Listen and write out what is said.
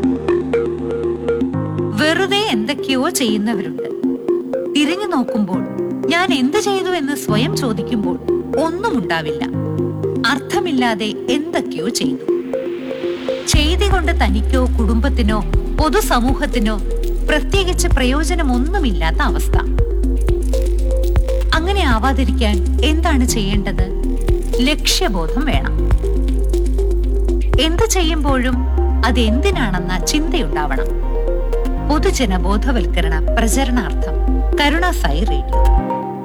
വെറുതെ എന്തൊക്കെയോ ചെയ്യുന്നവരുണ്ട് തിരിഞ്ഞു നോക്കുമ്പോൾ ഞാൻ എന്ത് ചെയ്തു എന്ന് സ്വയം ചോദിക്കുമ്പോൾ ഒന്നും ഉണ്ടാവില്ല അർത്ഥമില്ലാതെ എന്തൊക്കെയോ ചെയ്തു ചെയ്തി കൊണ്ട് തനിക്കോ കുടുംബത്തിനോ പൊതുസമൂഹത്തിനോ പ്രത്യേകിച്ച് പ്രയോജനമൊന്നുമില്ലാത്ത അവസ്ഥ അങ്ങനെ ആവാതിരിക്കാൻ എന്താണ് ചെയ്യേണ്ടത് ലക്ഷ്യബോധം വേണം എന്ത് ചെയ്യുമ്പോഴും അതെന്തിനാണെന്ന ചിന്തയുണ്ടാവണം പൊതുജന ബോധവൽക്കരണ പ്രചരണാർത്ഥം കരുണ സൈ റേഡിയോ